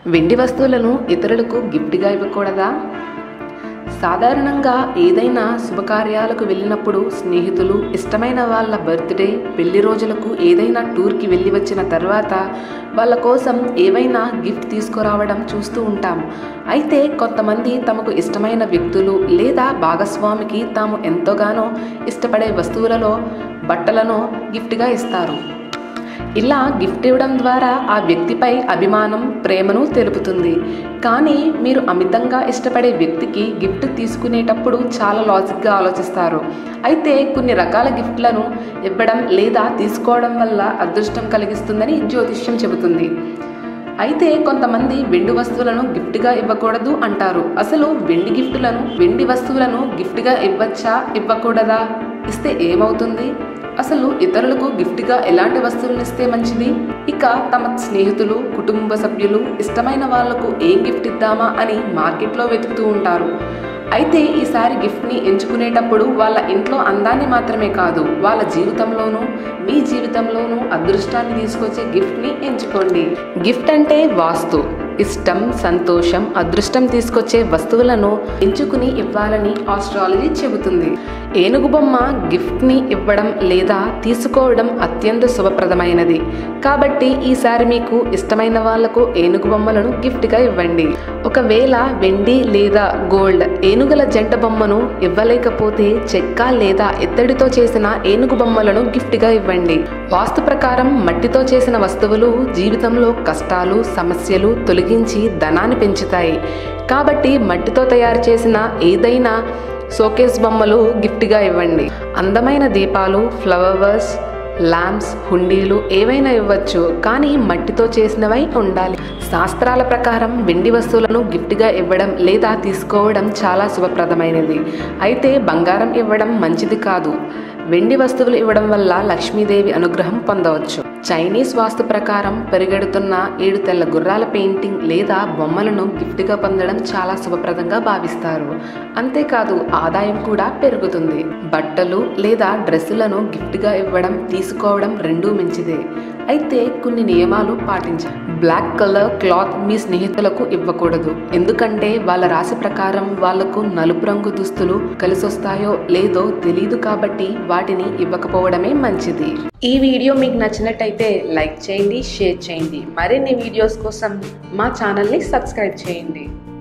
వెండి వస్తువులను ఇతరులకు గిఫ్ట్గా ఇవ్వకూడదా సాధారణంగా ఏదైనా శుభకార్యాలకు వెళ్ళినప్పుడు స్నేహితులు ఇష్టమైన వాళ్ళ బర్త్డే పెళ్లి రోజులకు ఏదైనా టూర్కి వెళ్ళి వచ్చిన తర్వాత వాళ్ళ కోసం ఏవైనా గిఫ్ట్ తీసుకురావడం చూస్తూ ఉంటాం అయితే కొంతమంది తమకు ఇష్టమైన వ్యక్తులు లేదా భాగస్వామికి తాము ఎంతోగానో ఇష్టపడే వస్తువులలో బట్టలను గిఫ్ట్గా ఇస్తారు ఇలా గిఫ్ట్ ఇవ్వడం ద్వారా ఆ వ్యక్తిపై అభిమానం ప్రేమను తెలుపుతుంది కానీ మీరు అమితంగా ఇష్టపడే వ్యక్తికి గిఫ్ట్ తీసుకునేటప్పుడు చాలా లాజిక్గా ఆలోచిస్తారు అయితే కొన్ని రకాల గిఫ్ట్లను ఇవ్వడం లేదా తీసుకోవడం వల్ల అదృష్టం కలిగిస్తుందని జ్యోతిష్యం చెబుతుంది అయితే కొంతమంది వెండి వస్తువులను గిఫ్ట్గా ఇవ్వకూడదు అంటారు అసలు వెండి గిఫ్టులను వెండి వస్తువులను గిఫ్ట్గా ఇవ్వచ్చా ఇవ్వకూడదా ఇస్తే ఏమవుతుంది అసలు ఇతరులకు గిఫ్ట్గా ఎలాంటి వస్తువులను ఇస్తే మంచిది ఇక తమ స్నేహితులు కుటుంబ సభ్యులు ఇష్టమైన వాళ్లకు ఏం గిఫ్ట్ ఇద్దామా అని మార్కెట్లో వెతుకుతూ ఉంటారు అయితే ఈసారి గిఫ్ట్ని ఎంచుకునేటప్పుడు వాళ్ళ ఇంట్లో అందాన్ని మాత్రమే కాదు వాళ్ళ జీవితంలోనూ మీ జీవితంలోనూ అదృష్టాన్ని తీసుకొచ్చే గిఫ్ట్ని ఎంచుకోండి గిఫ్ట్ అంటే వాస్తు ఇష్టం సంతోషం అదృష్టం తీసుకొచ్చే వస్తువులను ఎంచుకుని ఇవ్వాలని ఆస్ట్రాలజీ చెబుతుంది ఏనుగు బొమ్మ గిఫ్ట్ని ఇవ్వడం లేదా తీసుకోవడం అత్యంత శుభప్రదమైనది కాబట్టి ఈసారి మీకు ఇష్టమైన వాళ్లకు ఏనుగు బొమ్మలను గిఫ్ట్గా ఇవ్వండి ఒకవేళ వెండి లేదా గోల్డ్ ఏనుగుల జంట బొమ్మను ఇవ్వలేకపోతే చెక్క లేదా ఎత్తడితో చేసిన ఏనుగు బొమ్మలను గిఫ్ట్గా ఇవ్వండి వాస్తు ప్రకారం మట్టితో చేసిన వస్తువులు జీవితంలో కష్టాలు సమస్యలు తొలగించి ధనాన్ని పెంచుతాయి కాబట్టి మట్టితో తయారు చేసిన ఏదైనా షోకేస్ బొమ్మలు గిఫ్ట్గా ఇవ్వండి అందమైన దీపాలు ఫ్లవర్స్ ల్యాంప్స్ హుండీలు ఏవైనా ఇవ్వచ్చు కానీ మట్టితో చేసినవై ఉండాలి శాస్త్రాల ప్రకారం వెండి వస్తువులను గిఫ్ట్గా ఇవ్వడం లేదా తీసుకోవడం చాలా శుభప్రదమైనది అయితే బంగారం ఇవ్వడం మంచిది కాదు వెండి వస్తువులు ఇవ్వడం వల్ల లక్ష్మీదేవి అనుగ్రహం పొందవచ్చు చైనీస్ వాస్తు ప్రకారం పెరిగెడుతున్న ఏడు తెల్ల గుర్రాల పెయింటింగ్ లేదా బొమ్మలను గిఫ్ట్గా పొందడం చాలా శుభప్రదంగా భావిస్తారు అంతేకాదు ఆదాయం కూడా పెరుగుతుంది బట్టలు లేదా డ్రెస్సులను గిఫ్ట్గా ఇవ్వడం తీసుకోవడం రెండూ మంచిదే అయితే కొన్ని నియమాలు పాటించాలి బ్లాక్ కలర్ క్లాత్ మీ స్నేహితులకు ఇవ్వకూడదు ఎందుకంటే వాళ్ళ రాశి ప్రకారం వాళ్లకు నలుపు రంగు దుస్తులు కలిసొస్తాయో లేదో తెలియదు కాబట్టి వాటిని ఇవ్వకపోవడమే మంచిది ఈ వీడియో మీకు నచ్చినట్టయితే లైక్ చేయండి షేర్ చేయండి మరిన్ని వీడియోస్ కోసం మా ఛానల్ని సబ్స్క్రైబ్ చేయండి